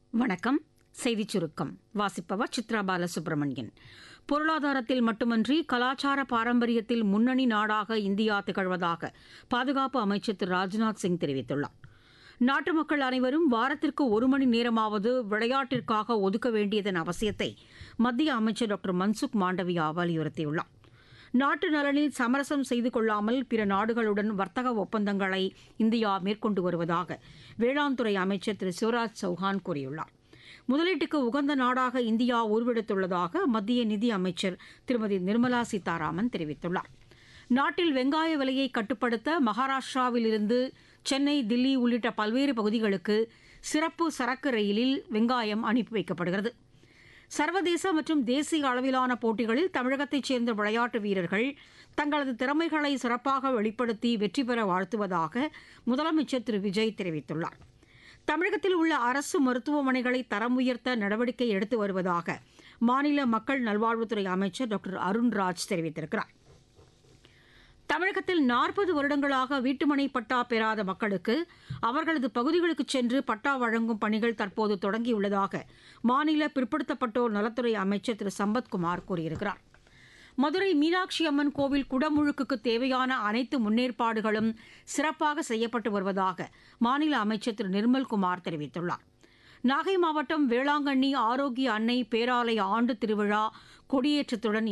வணக்கம் செய்திச் சுருக்கம் வாசிப்பவர் சித்ரா பாலசுப்ரமணியன் பொருளாதாரத்தில் மட்டுமன்றி கலாச்சார பாரம்பரியத்தில் முன்னணி நாடாக இந்தியா திகழ்வதாக பாதுகாப்பு அமைச்சர் திரு ராஜ்நாத் சிங் தெரிவித்துள்ளார் நாட்டு மக்கள் அனைவரும் வாரத்திற்கு ஒரு மணி நேரமாவது விளையாட்டிற்காக ஒதுக்க வேண்டியதன் அவசியத்தை மத்திய அமைச்சர் டாக்டர் மன்சுக் மாண்டவியா வலியுறுத்தியுள்ளார் நாட்டு நலனில் சமரசம் செய்து கொள்ளாமல் பிற நாடுகளுடன் வர்த்தக ஒப்பந்தங்களை இந்தியா மேற்கொண்டு வருவதாக வேளாண் துறை அமைச்சர் திரு சிவராஜ் சௌஹான் கூறியுள்ளார் முதலீட்டுக்கு உகந்த நாடாக இந்தியா உருவெடுத்துள்ளதாக மத்திய நிதி அமைச்சர் திருமதி நிர்மலா சீதாராமன் தெரிவித்துள்ளார் நாட்டில் வெங்காய விலையை கட்டுப்படுத்த மகாராஷ்டிராவில் இருந்து சென்னை தில்லி உள்ளிட்ட பல்வேறு பகுதிகளுக்கு சிறப்பு சரக்கு ரயிலில் வெங்காயம் அனுப்பி வைக்கப்படுகிறது சர்வதேச மற்றும் தேசிய அளவிலான போட்டிகளில் தமிழகத்தைச் சேர்ந்த விளையாட்டு வீரர்கள் தங்களது திறமைகளை சிறப்பாக வெளிப்படுத்தி வெற்றி பெற வாழ்த்துவதாக முதலமைச்சர் திரு விஜய் தெரிவித்துள்ளார் தமிழகத்தில் உள்ள அரசு மருத்துவமனைகளை தரம் உயர்த்த நடவடிக்கை எடுத்து வருவதாக மாநில மக்கள் நல்வாழ்வுத்துறை அமைச்சர் டாக்டர் அருண்ராஜ் தெரிவித்திருக்கிறார் தமிழகத்தில் நாற்பது வருடங்களாக வீட்டுமனை பட்டா பெறாத மக்களுக்கு அவர்களது பகுதிகளுக்கு சென்று பட்டா வழங்கும் பணிகள் தற்போது தொடங்கியுள்ளதாக மாநில பிற்படுத்தப்பட்டோர் நலத்துறை அமைச்சர் திரு சம்பத்குமார் கூறியிருக்கிறார் மதுரை மீனாட்சி அம்மன் கோவில் குடமுழுக்குக்கு தேவையான அனைத்து முன்னேற்பாடுகளும் சிறப்பாக செய்யப்பட்டு வருவதாக மாநில அமைச்சர் திரு நிர்மல்குமார் தெரிவித்துள்ளார் நாகை மாவட்டம் வேளாங்கண்ணி ஆரோக்கிய அன்னை பேராலய ஆண்டு திருவிழா கொடியேற்றத்துடன்